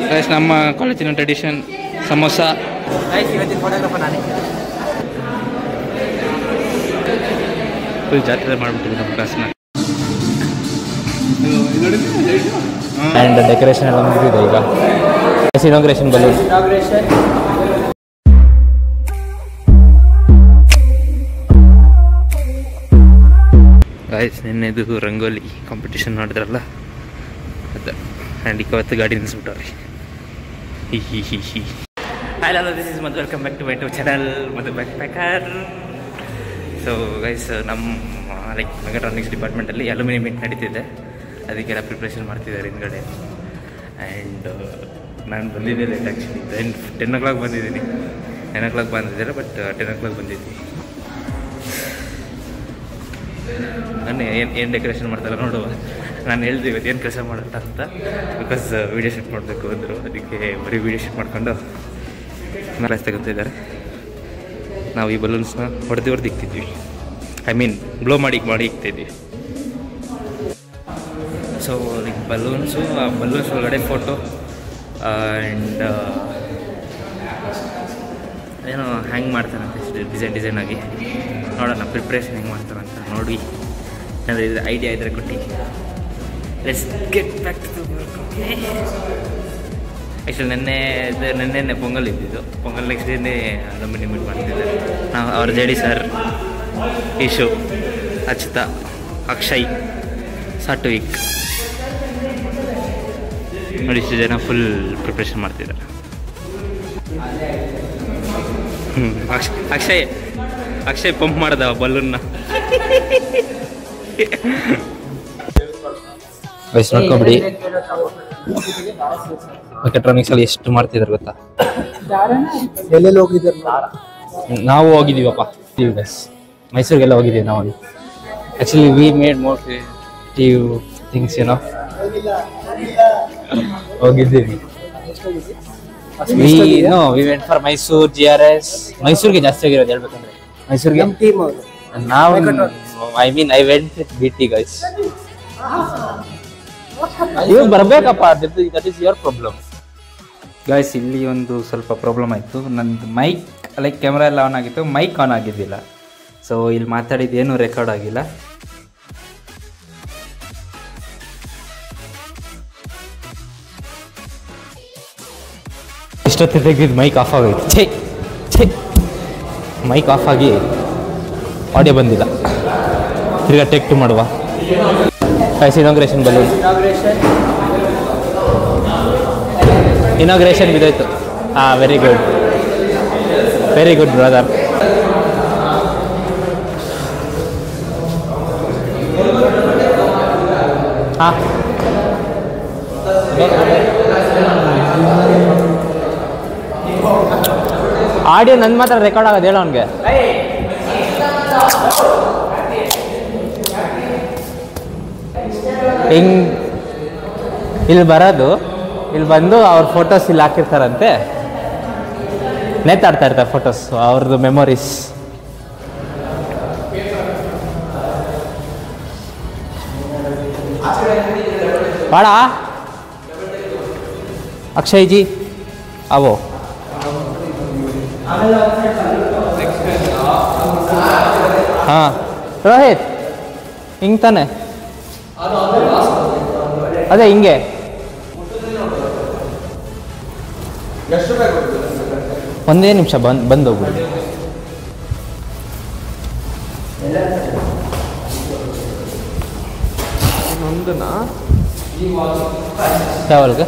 Guys ನಮ್ಮ ಕಾಲೇಜಿನ tradition samosa ಇವತ್ತಿನ ಫೋಟೋಗ್ರಾಫರ್ ನಾನೇ ಫುಲ್ ಜಾತ್ರೆ ಮಾಡಿಬಿಟ್ಟಿದ್ವಿ ನಮ್ಮ ಕ್ಲಾಸ್ನ ಆ್ಯಂಡ್ ಡೆಕೋರೇಷನ್ ಎಲ್ಲ ಮುಗಿದಿದೆ ಈಗ ಇನಾಗ್ರೇಷನ್ ಬಲೂನ್ ಇನಾಗ್ರೇಷನ್ ಗಾಯ್ಸ್ ನಿನ್ನೆದು ರಂಗೋಲಿ ಕಾಂಪಿಟೇಷನ್ ಮಾಡಿದ್ರಲ್ಲ ಅದು ಆ್ಯಂಡ್ ಇವತ್ತು ಗಾಡಿ ನಿಲ್ಲಿಸ್ಬಿಟ್ಟವ್ರಿ ಹಿ ಹಿ ಹಿ ಹಿ hi hello this is Madhu welcome back to my to channel Madhu backpacker so guys ನಮ್ಮ ಲೈಕ್ ಮೆಗಾಟ್ರಾನಿಕ್ಸ್ ಡಿಪಾರ್ಟ್ಮೆಂಟಲ್ಲಿ ಅಲ್ಯೂಮಿನಿಯಂ ಮೀಟ್ ನಡೀತಿದೆ ಅದಕ್ಕೆಲ್ಲ ಪ್ರಿಪ್ರೇಷನ್ ಮಾಡ್ತಿದ್ದಾರೆ ಹಿಂದ್ಗಡೆ ಆ್ಯಂಡ್ ನಾನು ಬಂದಿದ್ದೆ late actually ten ten o'clock ಬಂದಿದ್ದೀನಿ ಟೆನ್ ಓ ಕ್ಲಾಕ್ ಬಂದಿದ್ದಾರೆ ಬಟ್ ಟೆನ್ ಓ ಕ್ಲಾಕ್ ಬಂದಿದ್ವಿ ನಾನು ಏನು ಏನು ಡೆಕೋರೇಷನ್ ಮಾಡ್ತಾರೆ ನೋಡುವ ನಾನು ಹೇಳ್ದೆ ಇವತ್ತು ಏನು ಕೆಲಸ ಮಾಡುತ್ತ ಅಂತ ಬಿಕಾಸ್ ವೀಡಿಯೋ ಶೂಟ್ ಮಾಡಬೇಕು ಅಂದರು ಅದಕ್ಕೆ ಬರೀ ವೀಡಿಯೋ ಶೂಟ್ ಮಾಡ್ಕೊಂಡು ಮೇಲೆ ತೆಗೆತಿದ್ದಾರೆ ನಾವು ಈ ಬಲೂನ್ಸ್ನ ಹೊಡೆದು ಹೊಡೆದು ಇಕ್ತಿದ್ವಿ ಐ ಮೀನ್ ಬ್ಲೋ ಮಾಡಿ ಮಾಡಿ ಇಕ್ತಿದ್ವಿ ಸೊ ಲೈಕ್ ಬಲೂನ್ಸು ಆ ಬಲೂನ್ಸ್ ಒಳಗಡೆ ಫೋಟೋ ಆ್ಯಂಡ್ ಏನೋ ಹ್ಯಾಂಗ್ ಮಾಡ್ತಾರಂತೆ ಡಿಸೈನ್ ಡಿಸೈನ್ ಆಗಿ ನೋಡೋಣ ಪ್ರಿಪ್ರೇಷನ್ ಹೆಂಗೆ ಮಾಡ್ತಾರಂತ ನೋಡಿ ಏನಾದರೂ ಇದು ಐಡಿಯಾ ಇದ್ದರೆ ಕೊಟ್ಟು let's get back to actually ನೆನ್ನೆ ಇದು ನೆನ್ನೆ ಪೊಂಗಲ್ ಇದ್ದಿದ್ದು ಪೊಂಗಲ್ ನೆಕ್ಸ್ಟ್ ಡೇನೇ ಅಲ್ಯೂಮಿನಿಯಂ ಮೀಟ್ ಮಾಡ್ತಿದ್ದೆ ನಾವು ಅವ್ರ ಜಡಿ ಸರ್ ಈಶು ಅಚ್ಯುತ ಅಕ್ಷಯ್ ಸಾಟ್ವಿಕ್ ನೋಡಿ ಇಷ್ಟು ಜನ ಫುಲ್ ಪ್ರಿಪ್ರೇಷನ್ ಮಾಡ್ತಿದ್ದಾರೆ ಹ್ಞೂ ಅಕ್ಷ ಅಕ್ಷಯ್ ಅಕ್ಷಯ್ ಪಂಪ್ ಮಾಡ್ದ ಬಲೂನ್ನ ವಯಸ್ಸು ನೋಡ್ಕೊಂಬಿಡಿ ಮೆಕಟ್ರಾನಿಕ್ಸ್ ಅಲ್ಲಿ ಎಷ್ಟು ಮಾಡ್ತಿದ್ದಾರೆ ಗೊತ್ತಾ ಎಲ್ಲೆಲ್ಲಿ ಹೋಗಿದ್ದಾರೆ ನಾವು ಹೋಗಿದ್ದೀವಪ್ಪ ಗೈಸ್ ಮೈಸೂರಿಗೆಲ್ಲ ಹೋಗಿದ್ದೀವಿ ನಾವು actually we made more creative things ಏನೋ ಹೋಗಿದ್ದೀವಿ we know we went for Mysore G R S ಮೈಸೂರಿಗೆ ಜಾಸ್ತಿ ಹೋಗಿರೋದು ಹೇಳ್ಬೇಕಂದ್ರೆ ಮೈಸೂರಿಗೆ ನಮ್ಮ ಟೀಮ್ ಅವರು ನಾವು I mean I went with B T guys ನೀವು ಬರ್ಬೇಕಪ್ಪ that is your problem guys ಇಲ್ಲಿ ಒಂದು ಸ್ವಲ್ಪ ಪ್ರಾಬ್ಲಮ್ ಆಯಿತು ನಂದು ಮೈಕ್ ಲೈಕ್ ಕ್ಯಾಮ್ರಾ ಎಲ್ಲ ಆನ್ ಆಗಿತ್ತು ಮೈಕ್ ಆನ್ ಆಗಿದ್ದಿಲ್ಲ ಸೊ ಇಲ್ಲಿ ಮಾತಾಡಿದ್ದು ಏನೂ ರೆಕಾರ್ಡ್ ಆಗಿಲ್ಲ ಇಷ್ಟೊತ್ತು ತೆಗೆದಿದ್ದು ಮೈಕ್ ಆಫ್ ಆಗೋಯ್ತು ಛೇ ಛೇ ಮೈಕ್ ಆಫ್ ಆಗಿ ಆಡಿಯೋ ಬಂದಿಲ್ಲ ತಿರ್ಗಾ ಟೇಕ್ ಟು ಮಾಡುವ guys inauguration balloon inauguration inauguration ಬಿದ್ದೋಯ್ತು ಹಾಂ very good very good brother ಹಾಂ ಆಡಿಯೋ ನನ್ನ ಮಾತ್ರ ರೆಕಾರ್ಡ್ ಆಗೋದು ಹೇಳು ಅವನಿಗೆ ಹಿಂಗ್ ಇಲ್ಲಿ ಬರೋದು ಇಲ್ಲಿ ಬಂದು ಅವ್ರ ಫೋಟೋಸ್ ಇಲ್ಲಿ ಹಾಕಿರ್ತಾರಂತೆ ನೇತಾಡ್ತಾ ಇರ್ತಾರೆ ಫೋಟೋಸ್ ಅವ್ರದ್ದು ಮೆಮೊರೀಸ್ ಬಾಡ ಅಕ್ಷಯ್ ಜಿ ಅವೋ ಹಾಂ ರೋಹಿತ್ ಹಿಂಗೆ ತಾನೆ ಅದೇ ಹಿಂಗೆ ಒಂದೇ ನಿಮಿಷ ಬಂದು ಬಂದು ಹೋಗ್ಬಿಡಿ ಯಾವಾಗ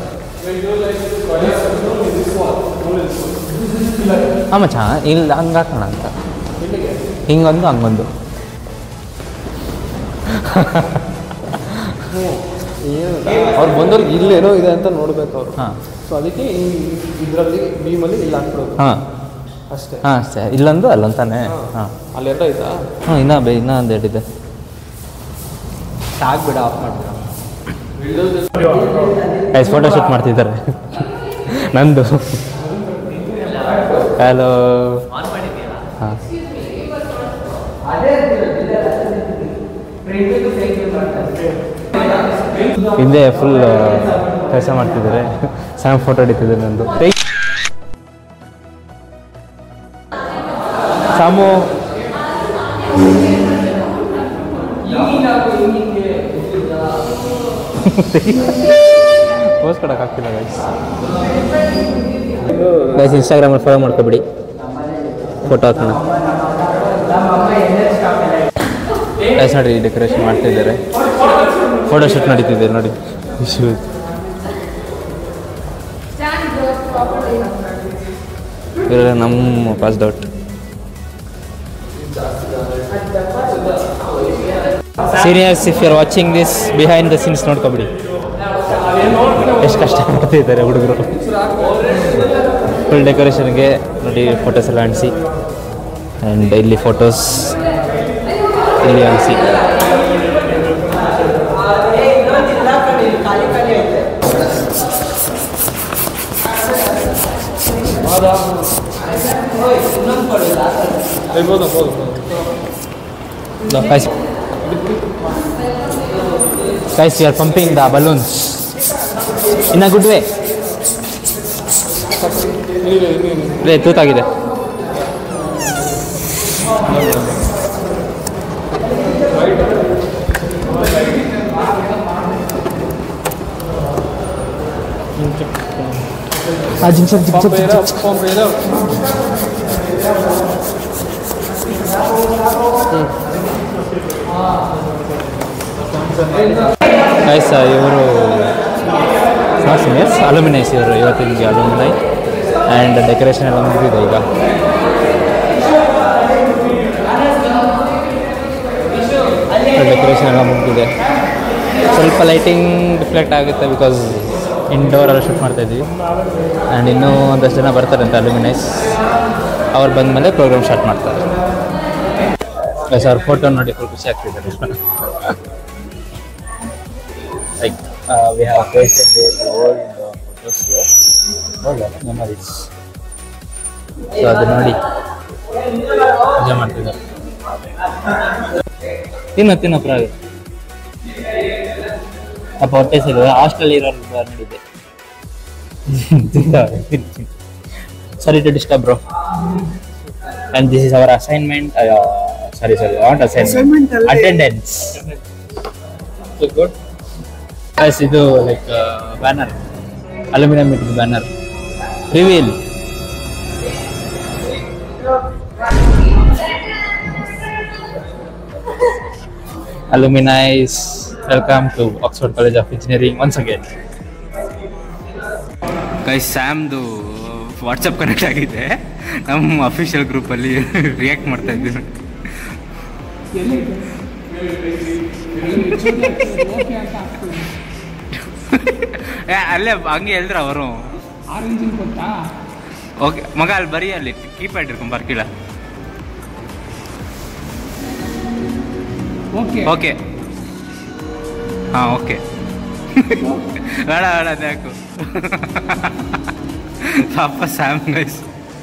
ಹಾಂ ಮಚ್ಚ ಇಲ್ಲ ಹಂಗೆ ಹಾಕೋಣ ಅಂತ ಹಿಂಗೊಂದು ಹಂಗೊಂದು ಅವ್ರು ಬಂದವ್ರಿಗೆ ಇಲ್ಲೇನೋ ಇದೆ ಅಂತ ನೋಡ್ಬೇಕು ಅವರು ಹಾಂ ಸೊ ಅದಕ್ಕೆ ಇದರಲ್ಲಿ ಭೀಮಲ್ಲಿ ಇಲ್ಲಿ ಹಾಕ್ಬಿಡೋದು ಹಾಂ ಅಷ್ಟೇ ಹಾಂ ಸರಿ ಇಲ್ಲೊಂದು ಅಲ್ಲೊಂದು ತಾನೆ ಹಾಂ ಅಲ್ಲಿ ಎರಡು ಆಯ್ತಾ ಹಾಂ ಇನ್ನೂ ಬೇ ಇನ್ನೂ ಒಂದು ಎರಡಿದೆ ಸಾಕ್ಬಿಡ ಆಫ್ ಮಾಡ್ಬಿಡ ಗೈಸ್ ಫೋಟೋ ಶೂಟ್ ಮಾಡ್ತಿದ್ದಾರೆ ನಂದು ಹಲೋ ಹಾಂ ಹಿಂದೆ ಫುಲ್ ಕೆಲಸ ಮಾಡ್ತಿದ್ದಾರೆ ಸ್ಯಾಮ್ ಫೋಟೋ ಹಿಡಿತಿದ್ದೆ ನಂದು ಸಾಮು ಪೋಸ್ಟ್ ಕೊಡೋಕ್ಕಾಗ್ತಿಲ್ಲ ಗೈಸ್ ಗೈಸ್ ಇನ್ಸ್ಟಾಗ್ರಾಮಲ್ಲಿ ಫಾಲೋ ಮಾಡ್ಕೊಬಿಡಿ ಫೋಟೋ ಹಾಕೋಣ ಗೈಸ್ ನೋಡಿ ಡೆಕೋರೇಷನ್ ಮಾಡ್ತಿದ್ದಾರೆ ಫೋಟೋ ಶೂಟ್ ನಡೀತಿದೆ ನೋಡಿ ಇಶ್ಯೂ ಇವರೆಲ್ಲ ನಮ್ಮ passed out seniors if you are watching this behind the scenes ನೋಡ್ಕೊಬಿಡಿ ಎಷ್ಟು ಕಷ್ಟ ಪಡ್ತಿದ್ದಾರೆ ಹುಡುಗರು ಫುಲ್ ಡೆಕೋರೇಷನ್ಗೆ ನೋಡಿ ಫೋಟೋಸ್ ಎಲ್ಲ ಅಂಟಿಸಿ ಆ್ಯಂಡ್ ಇಲ್ಲಿ ಫೋಟೋಸ್ ಇಲ್ಲಿ ಅಂಟಿಸಿ guys guys we are pumping the balloons in a good way ರೇ ತೂತಾಗಿದೆ ಆ ಜಿಂಕ್ ಜಿಂಕ್ ಜಿಂಕ್ ಜಿಂಕ್ ಗೈಸ್ ಇವರು ನಾಟ್ ಸೀನಿಯರ್ಸ್ ಅಲುಮಿನೈಸ್ ಇವರು ಇವತ್ತಿನ ಅಲುಮಿನೈ ಆ್ಯಂಡ್ ಡೆಕೋರೇಷನ್ ಎಲ್ಲ ಮುಗಿದಿದೆ ಈಗ ಡೆಕೋರೇಷನ್ ಎಲ್ಲ ಮುಗಿದಿದೆ ಸ್ವಲ್ಪ ಲೈಟಿಂಗ್ ರಿಫ್ಲೆಕ್ಟ್ ಆಗುತ್ತೆ ಬಿಕಾಸ್ ಇಂಡೋರಲ್ಲಿ ಶೂಟ್ ಮಾಡ್ತಾ ಇದ್ದೀವಿ ಆ್ಯಂಡ್ ಇನ್ನೂ ಒಂದಷ್ಟು ಜನ ಬರ್ತಾರೆ ಅಂತ ಅಲ್ಯುಮಿನೈಸ್ ಅವ್ರು ಬಂದಮೇಲೆ ಪ್ರೋಗ್ರಾಮ್ ಸ್ಟಾರ್ಟ್ ಮಾಡ್ತಾರೆ ಸರ್ ಫೋಟೋ ನೋಡಿ ಫುಲ್ ಖುಷಿ ಆಗ್ತಿದೆ like we have pasted the old photos old memories so ಅದು ನೋಡಿ ಮಜಾ ಮಾಡ್ತಿದ್ದಾರೆ ತಿನ್ನ ತಿನ್ನ ಪ್ರಾಗಿ ಅಪ್ಪ ಹೊಟ್ಟೆ ಸಿಗುವ ಹಾಸ್ಟೆಲ್ ಇರೋರು ನೋಡಿದ್ದೆ sorry to disturb bro and this is our assignment uh, sorry sorry not assignment attendance so good guys ಇದು ಲೈಕ್ ಬ್ಯಾನರ್ ಅಲ್ಯೂಮಿನಿಯಂ ಇಟ್ಟಿದ್ದು banner reveal alumnis welcome to Oxford college of engineering once again guys ಸ್ಯಾಮ್ದು WhatsApp connect ಆಗಿದೆ ನಮ್ಮ official ಗ್ರೂಪಲ್ಲಿ react ಮಾಡ್ತಾ ಇದ್ದೀನಿ ಏ, ಅಲ್ಲೇ ಹಂಗೆ ಹೇಳಿದ್ರು ಅವರು ಓಕೆ ಮಗ ಅಲ್ಲಿ ಬರೀ ಅಲ್ಲಿ ಕೀಪ್ಯಾಡ್ ಇರ್ಕೊಂಡು ಬರ್ಕಿಲ್ಲ ಓಕೆ ಹಾಂ ಓಕೆ ಬೇಡ ಬೇಡ ಅದ್ಯಾಕು ಪಾಪ ಸ್ಯಾಮ್ ಗೈಸ್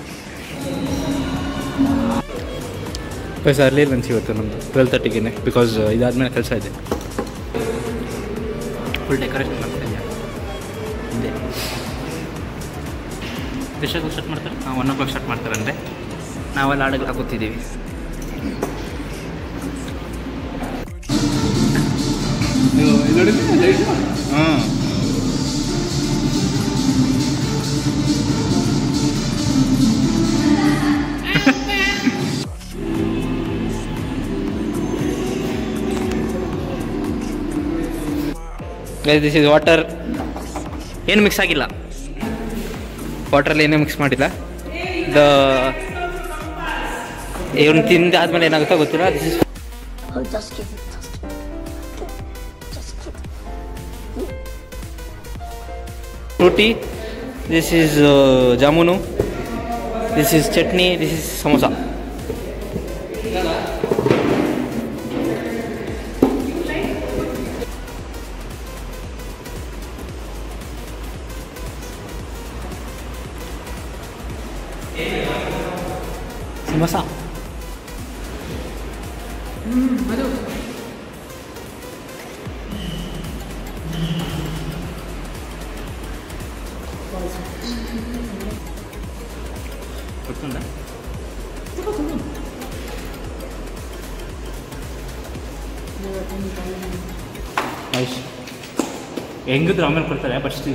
ಬಸ್ ಅರ್ಲಿ ಲಂಚ್ ಇವತ್ತು ನಮ್ಮದು ಟ್ವೆಲ್ ತರ್ಟಿಗೆ ಬಿಕಾಸ್ ಇದಾದ್ಮೇಲೆ ಕೆಲಸ ಇದೆ ಫುಲ್ ಡೆಕೋರೇಷನ್ ಮಾಡ್ತಾ ಇದೆಯಾ ಹಿಂದೆ ಎಷ್ಟೊತ್ತಿಗೆ ಸ್ಟಾರ್ಟ್ ಮಾಡ್ತಾರೆ ಹಾಂ ಒನ್ ಓ ಕ್ಲಾಕ್ ಸ್ಟಾರ್ಟ್ ಮಾಡ್ತಾರಂತೆ ನಾವೆಲ್ಲ ಹಾಡುಗಳು ಹಾಕೋತಿದ್ದೀವಿ ಹ್ಞೂ ದಿಸ್ ಇಸ್ ವಾಟರ್ ಏನು ಮಿಕ್ಸ್ ಆಗಿಲ್ಲ ವಾಟ್ರಲ್ಲಿ ಏನೂ ಮಿಕ್ಸ್ ಮಾಡಿಲ್ಲ ದ ಇವನು ತಿಂದಾದ್ಮೇಲೆ ಏನಾಗುತ್ತೋ ಗೊತ್ತಿಲ್ಲ this is Oh, just give it. Just give it. Just give it. Frooti this is jamun this is chutney this is samosa samosa ಕೊಡ್తుందా ಐಶ್ ಹೆಂಗಿದ್ರು ಆಮೇಲೆ ಕೊಡ್ತಾರೆ but still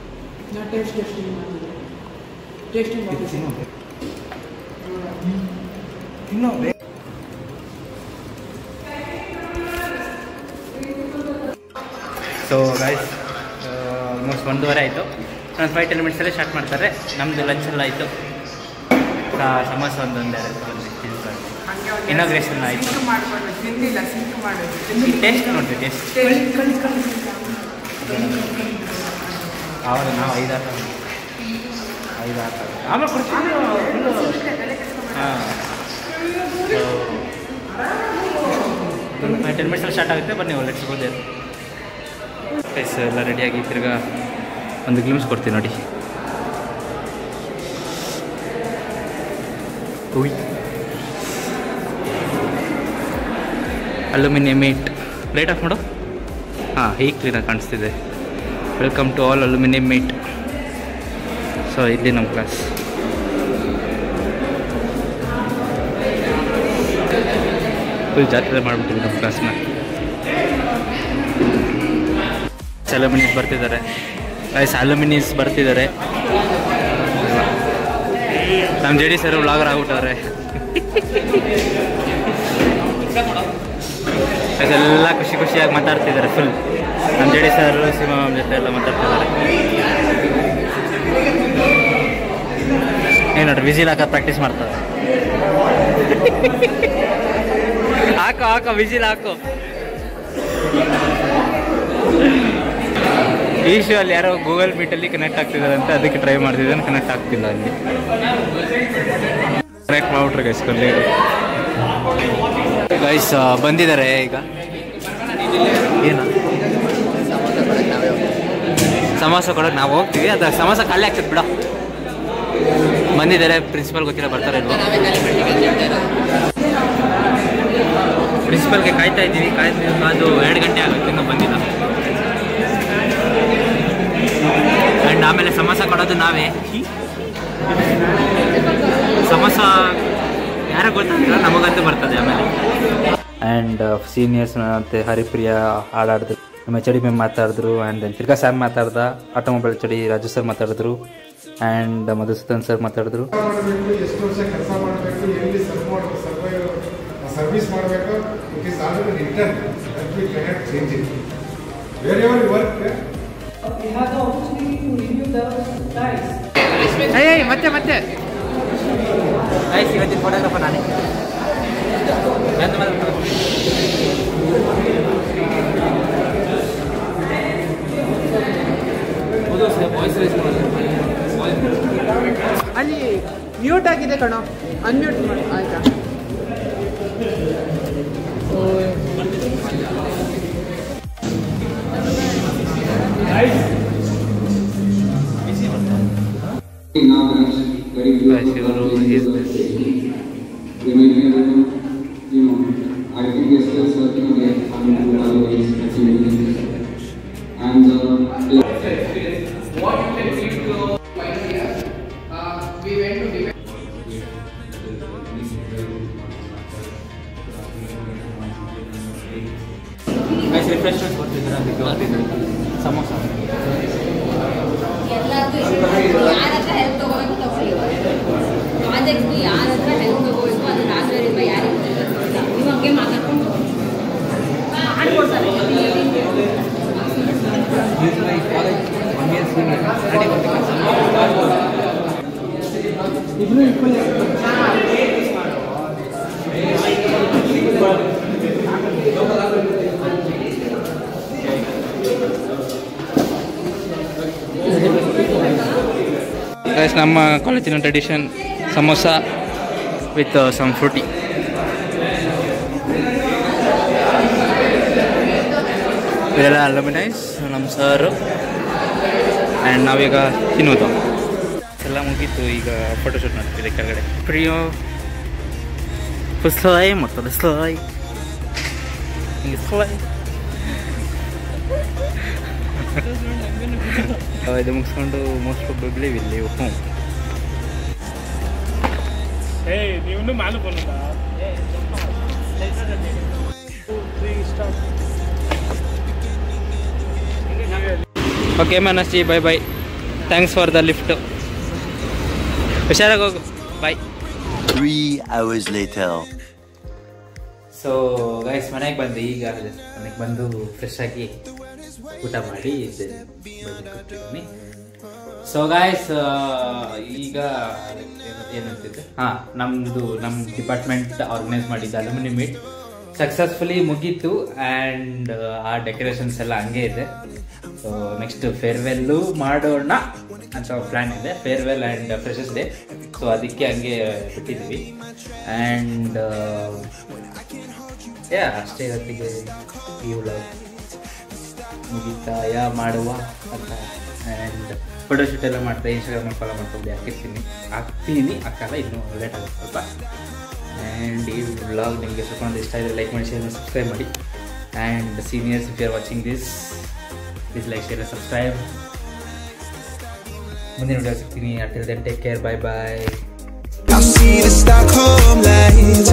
so guys almost ಒಂದೂವರೆ ಆಯಿತು ಒಂದು ಫೈವ್ ಟೆನ್ ಮಿನಿಟ್ಸಲ್ಲೇ ಸ್ಟಾರ್ಟ್ ಮಾಡ್ತಾರೆ ನಮ್ಮದು ಲಂಚ್ ಎಲ್ಲ ಆಯಿತು ಸಮೋಸ ಒಂದೊಂದು ಎರಡು ತಿನ್ಕೊಂಡು ಇನಾಗ್ರೇಷನ್ ಆಯಿತು ಟೇಸ್ಟ್ ನೋಡಿರಿ ಟೇಸ್ಟ್ ಆವಾಗ ನಾವು ಐದಾರು ಐದಾರು ಆಮೇಲೆ ಕೊಡ್ತೀವಿ ಹಾಂ ಫೈವ್ ಟೆನ್ ಮಿನಿಟ್ಸಲ್ಲಿ ಸ್ಟಾರ್ಟ್ ಆಗುತ್ತೆ ಬನ್ನಿ ಲೆಟ್ಸ್ ಗೋದೆ ಗೈಸ್ ಎಲ್ಲ ರೆಡಿಯಾಗಿ ತಿರ್ಗಾ ಒಂದು ಗ್ಲಿಮ್ಸ್ ಕೊಡ್ತೀನಿ ನೋಡಿ ಉಯ್ ಅಲ್ಯೂಮಿನಿಯಂ ಮೀಟ್ ಲೈಟ್ ಆಫ್ ಮಾಡು ಹಾಂ ಹೀಗೆ ಕ್ಲೀನಾಗಿ ಕಾಣಿಸ್ತಿದೆ welcome to all alumni meet so ಇಲ್ಲಿ ನಮ್ಮ ಕ್ಲಾಸ್ ಫುಲ್ ಜಾತ್ರೆ ಮಾಡಿಬಿಟ್ಟಿದ್ವಿ ನಮ್ಮ ಕ್ಲಾಸ್ನ ಅಲ್ಯೂಮಿನಿಯಸ್ ಬರ್ತಿದ್ದಾರೆ ಗೈಸ್ ಅಲ್ಯೂಮಿನಿಯಸ್ ಬರ್ತಿದ್ದಾರೆ ನಮ್ಮ ಜೆ ಡಿ ಸರ್ ವ್ಲಾಗರ್ ಆಗ್ಬಿಟ್ಟವ್ರೆ ಎಲ್ಲ ಖುಷಿ ಖುಷಿಯಾಗಿ ಮಾತಾಡ್ತಿದ್ದಾರೆ ಫುಲ್ ನಮ್ಮ ಜೆ ಡಿ ಸರ್ ಸಿನಿಮಾ ಜೊತೆ ಎಲ್ಲ ಮಾತಾಡ್ತಿದ್ದಾರೆ ಏನು ನೋಡ್ರಿ ವಿಜಿಲ್ ಹಾಕೋದು ಪ್ರಾಕ್ಟೀಸ್ ಮಾಡ್ತಾರೆ ಹಾಕೋ ಹಾಕೋ ವಿಜಿಲ್ ಹಾಕೋ ಈಶು ಅಲ್ಲಿ ಯಾರೋ ಗೂಗಲ್ ಮೀಟಲ್ಲಿ ಕನೆಕ್ಟ್ ಆಗ್ತಿದ್ದಾರೆ ಅಂತ ಅದಕ್ಕೆ ಟ್ರೈ ಮಾಡ್ತಿದ್ದಾನೆ ಕನೆಕ್ಟ್ ಆಗ್ತಿಲ್ಲ ಅಲ್ಲಿ ಕನೆಕ್ಟ್ ಮಾಡ್ಬಿಟ್ರೆ ಗೈಸ್ ಕೊಲ್ಲಿ ಗೈಸ್ ಬಂದಿದ್ದಾರೆ ಈಗ ಏನು ಸಮೋಸ ಕೊಡೋಕೆ ನಾವು ಹೋಗ್ತೀವಿ ಅದು ಸಮೋಸ ಖಾಲಿ ಆಗ್ತದೆ ಬಿಡ ಬಂದಿದ್ದಾರೆ ಪ್ರಿನ್ಸಿಪಲ್ ಗೊತ್ತಿಲ್ಲ ಬರ್ತಾರೆ ಇಲ್ವೋ ಪ್ರಿನ್ಸಿಪಲ್ಗೆ ಕಾಯ್ತಾ ಇದ್ದೀವಿ ಕಾಯ್ದು ಕಾದು ಎರಡು ಗಂಟೆ ಆಗುತ್ತೆ ಇನ್ನೂ ಬಂದಿಲ್ಲ ಆ್ಯಂಡ್ ಆಮೇಲೆ ಸಮೋಸ ಕೊಡೋದು ನಾವೇ ಸಮೋಸ ಯಾರೋ ಗೊತ್ತಾಗಿಲ್ಲ ನಮಗಂತೂ ಬರ್ತದೆ ಆಮೇಲೆ ಆ್ಯಂಡ್ ಸೀನಿಯರ್ಸ್ ಮತ್ತು ಹರಿಪ್ರಿಯ ಹಾಡಾಡಿದ್ರು ನಮ್ಮ ಎಚ್ ಡಿ ಮ್ಯಾಮ್ ಮಾತಾಡಿದ್ರು ಆ್ಯಂಡ್ ದೆನ್ ತಿರ್ಗಾ ಸ್ಯಾಮ್ ಮಾತಾಡ್ದ automobile H D Raju sir ಮಾತಾಡಿದ್ರು ಆ್ಯಂಡ್ ಮಧುಸೂದನ್ ಸರ್ ಮಾತಾಡಿದ್ರು ಮಾಡಬೇಕು ಎಷ್ಟು ವರ್ಷ ಕೆಲಸ ಮಾಡಬೇಕು ಎಲ್ಲಿ ಸರ್ವ್ ಮಾಡಬೇಕು ಸರ್ವೈವ್ ಸರ್ವಿಸ್ ಮಾಡಬೇಕು it is already return that we cannot change it wherever you work ಮತ್ತೆ ಮತ್ತೆ ಇವತ್ತಿನ ಫೋಟೋಗ್ರಾಫರ್ ನಾನೇ ಅಲ್ಲಿ ಮ್ಯೂಟ್ ಆಗಿದೆ ಕಣೋ ಅನ್ಮ್ಯೂಟ್ ಮಾಡಿ ಆಯ್ತಾ ಇವರು ಈಸ್ ರಿಫ್ರೆಶ್ಮೆಂಟ್ ಕೊಡ್ತಿದ್ದಾರೆ ಅದಕ್ಕೆ ಬರ್ತಿದ್ದಾರೆ ಸಮೋಸ ಎಲ್ಲಾದ್ರೂ ಯಾರ ಹತ್ರ ಹೆಲ್ಪ್ ತಗೋಬೇಕು ತಗೊಳ್ಳಿ ಪ್ರಾಜೆಕ್ಟ್ಸ್ಗೆ ಯಾರ ಹತ್ರ ಹೆಲ್ಪ್ ತಗೋಬೇಕು ಅದು ರಾಜರಿಂದ ಯಾರಿಗೆ ಗೊತ್ತಿಲ್ಲ ನೀವು ಹಂಗೆ ಮಾತಾಡ್ಕೊಂಡು ಮಾಡ್ಕೊಡ್ತಾರೆ ಗೈಸ್ ನಮ್ಮ ಕಾಲೇಜಿನ tradition samosa with some Frooti ಇದೆಲ್ಲ ಅಲ್ಯೂಮಿನೈಸ್ ನಮ್ಮ ಸರು ಆ್ಯಂಡ್ ನಾವೀಗ ತಿನ್ನೋದು ಎಲ್ಲ ಮುಗೀತು ಈಗ ಫೋಟೋಶೂಟ್ ಮಾಡ್ತಿದ್ದೆ ಕೆಳಗಡೆ ಪ್ರಿಯೋ ಸ್ಲೈ ಮಾಡ್ತದೆ ಸ್ಲೈ ಹಿಂಗೆ ಸ್ಲೈ ಇದು ಮುಗಿಸ್ಕೊಂಡು most probably will home okay ಮನಸ್ಸಿ bye bye thanks for the lift ಹುಷಾರಾಗಿ ಹೋಗು bye Three hours later. So guys ಮನೆಗೆ ಬಂದು ಈಗ ಮನೆಗೆ ಬಂದು ಫ್ರೆಶ್ ಆಗಿ ಊಟ ಮಾಡಿ ಕೂತಿದ್ದೀನಿ ಸೊ ಗಾಯ್ಸ್ ಈಗ ಏನಂತಿದ್ದೆ ಹಾಂ ನಮ್ಮದು ನಮ್ಮ ಡಿಪಾರ್ಟ್ಮೆಂಟ್ ಆರ್ಗನೈಸ್ ಮಾಡಿದ್ದ ಅಲ್ಯೂಮಿನಿ ಮೀಟ್ ಸಕ್ಸಸ್ಫುಲಿ ಮುಗೀತು ಆ್ಯಂಡ್ ಆ ಡೆಕೋರೇಷನ್ಸ್ ಎಲ್ಲ ಹಂಗೆ ಇದೆ ಸೊ ನೆಕ್ಸ್ಟ್ ಫೇರ್ವೆಲ್ಲು ಮಾಡೋಣ ಅಂತ ಪ್ಲ್ಯಾನ್ ಇದೆ farewell and freshers day so ಅದಕ್ಕೆ ಹಂಗೆ ಬಿಟ್ಟಿದ್ವಿ ಆ್ಯಂಡ್ ಯಾ ಅಷ್ಟೇ ಇವತ್ತಿಗೆ ಈ ವ್ಲಾಗ್ ಮುಗಿತಾಯ ಮಾಡುವ ಅಂತ ಆ್ಯಂಡ್ ಫೋಟೋಶೂಟ್ ಎಲ್ಲ ಮಾಡ್ತಾ ಇನ್ಸ್ಟಾಗ್ರಾಮಲ್ಲಿ ಫಾಲೋ ಮಾಡ್ಕೊಂಡು ಹಾಕಿರ್ತೀನಿ ಹಾಕ್ತೀನಿ ಹಾಕಲ್ಲ ಇನ್ನೂ ಲೇಟ್ ಆಗುತ್ತೆ ಸ್ವಲ್ಪ ಆ್ಯಂಡ್ ಈ ವ್ಲಾಗ್ ನಿಮಗೆ ಸ್ವಲ್ಪ ಒಂದು ಇಷ್ಟ ಆದರೆ ಲೈಕ್ ಮಾಡಿ ಶೇರ್ ಮಾಡಿ ಸಬ್ಸ್ಕ್ರೈಬ್ ಮಾಡಿ and seniors if you are watching this please like share subscribe ಮುಂದಿನ ವಿಡಿಯೋ ಸಿಗ್ತೀನಿ until then take care bye bye I see the Stockholm lights